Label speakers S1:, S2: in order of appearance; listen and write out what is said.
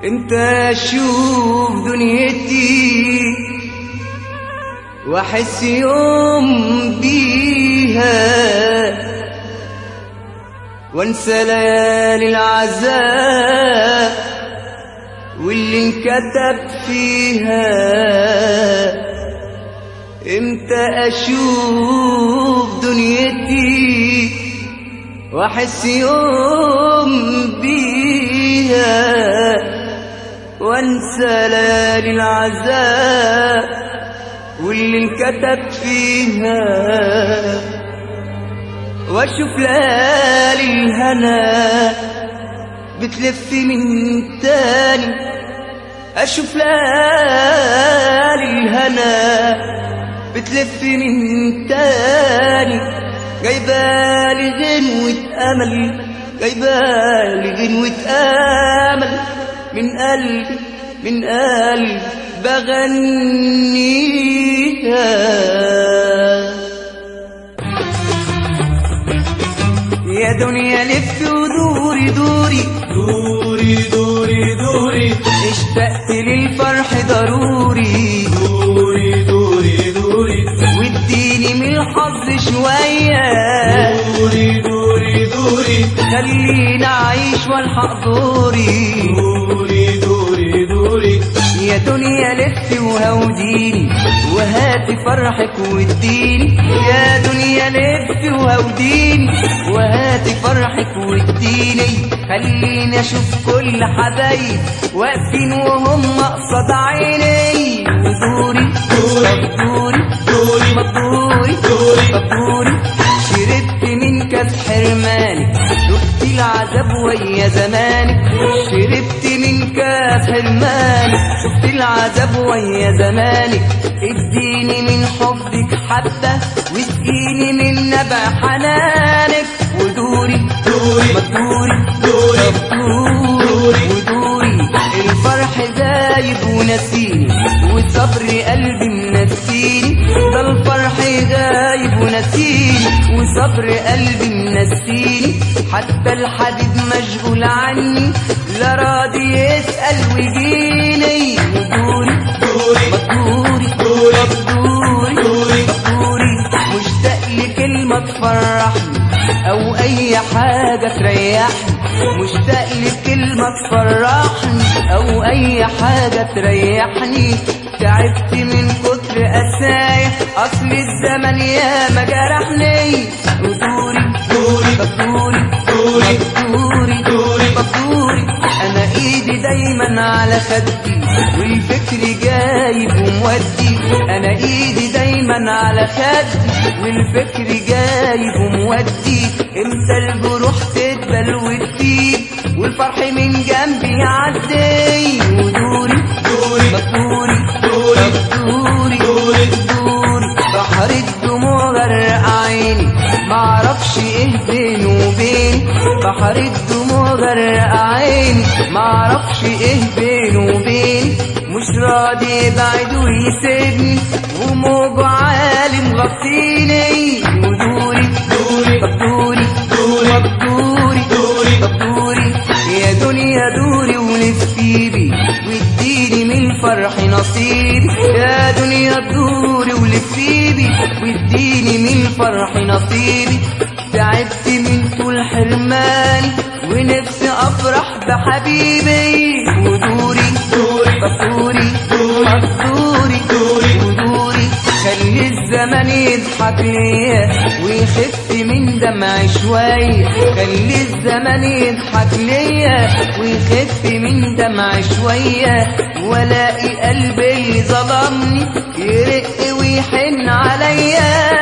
S1: امتى اشوف دنيتي واحس يوم بيها وانسى ليالي العذاب واللي انكتب فيها امتى اشوف دنيتي واحس يوم بيها وانسى ليالي العذاب واللي انكتب فيها واشوف ليالي الهنا بتلف من تاني اشوف ليالي الهنا بتلف من تاني جايبالي غنوة امل جايبالي غنوة امل من قلبي من قلبي بغنيها يا دنيا لف ودوري دوري
S2: دوري دوري دوري
S1: اشتقت للفرح ضروري
S2: دوري دوري دوري
S1: واديني من الحظ شوية
S2: دوري دوري دوري
S1: خلينا اعيش والحق دوري
S2: دوري دوري دوري
S1: يا دنيا لف وهوديني وهاتي فرحك واديني يا دنيا لف وهوديني وهاتي فرحك واديني خليني اشوف كل حبايب واقفين وهم قصاد عيني ودوري
S2: دوري
S1: دوري
S2: دوري
S1: مقدوري
S2: دوري
S1: مقدوري شربت من كاس حرمانك شفت العذاب ويا زمانك شربت من كاس حرمانك شفت العذاب ويا زمانك اديني من حبك حبة واسقيني من نبع حنانك ودوري
S2: دوري
S1: مقدوري
S2: دوري
S1: دوري ودوري الفرح زايد ونسيني وصبر قلبي منسيني ده الفرح غايب ونسيني وصبر قلبي منسيني حتى الحبيب مشغول عني لا راضي يسأل ويجيني ودوري
S2: دوري
S1: مقدوري
S2: دوري
S1: مقدوري
S2: دوري
S1: مقدوري مشتاق لكلمة تفرحني أو أي حاجة تريحني مشتاق لكلمة تفرحني أو أي حاجة تريحني تعبت من كتر أسايا أصل الزمن يا ما جرحني ودوري
S2: دوري
S1: مقدوري
S2: دوري
S1: مقدوري
S2: دوري
S1: مقدوري انا ايدي دايما على خدي والفكر جايب ومودي انا ايدي دايما على خدي والفكر جايب ومودي امتى الجروح تدبل وتفيد والفرح من جنبي يعدي ودوري
S2: دوري
S1: مقدوري
S2: دوري
S1: دوري
S2: دوري
S1: دوري بحر الدموع غرق عيني معرفش ايه بينه وبين بحر الدموع غرق عيني معرفش ايه بينه وبين مش راضي يبعد ويسيبني وموجه عالي مغطيني ودوري
S2: دوري
S1: دوري
S2: دوري
S1: دوري
S2: دوري
S1: دوري يا دنيا دوري ولفي بي واديني من الفرح نصيبي يا دنيا دوري ولفي بي واديني من الفرح نصيبي تعبت من طول حرماني ونفسي افرح بحبيبي ودوري
S2: دوري
S1: دوري
S2: دوري
S1: دوري
S2: دوري
S1: ودوري خلي الزمن يضحك ليا ويخف من دمع شوية خلي الزمن يضحك ليا ويخف من دمع شوية والاقي قلبي اللي ظلمني يرق ويحن عليا